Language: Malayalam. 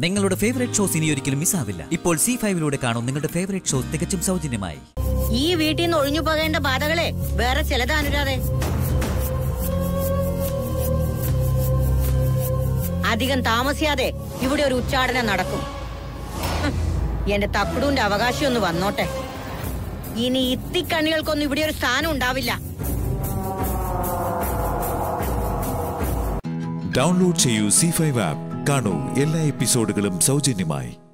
നിങ്ങളുടെ ഫേവറേറ്റ് ഷോസ് ഇനി ഒരിക്കലും മിസ്സാവില്ല ഇപ്പോൾ സി ഫൈവിലൂടെ കാണും നിങ്ങളുടെ ഫേവറേറ്റ് ഷോ തികച്ചും സൗജന്യമായി ഈ വീട്ടിൽ നിന്ന് ഒഴിഞ്ഞു പോകേണ്ട ബാധകളെ വേറെ ചിലത് അനുരാധെ അധികം താമസിയാതെ ഇവിടെ ഒരു ഉച്ചാടനം നടക്കും ഹും, എന്റെ തക്കുടൂന്റെ അവകാശം ഒന്ന് വന്നോട്ടെ ഇനി ഇത്തിക്കണ്ണികൾക്കൊന്നും ഇവിടെ ഒരു സ്ഥാനം ഉണ്ടാവില്ല ഡൗൺലോഡ് ചെയ്യൂ സി ഫൈവ് ആപ്പ് കാണൂ എല്ലാ എപ്പിസോഡുകളും സൗജന്യമായി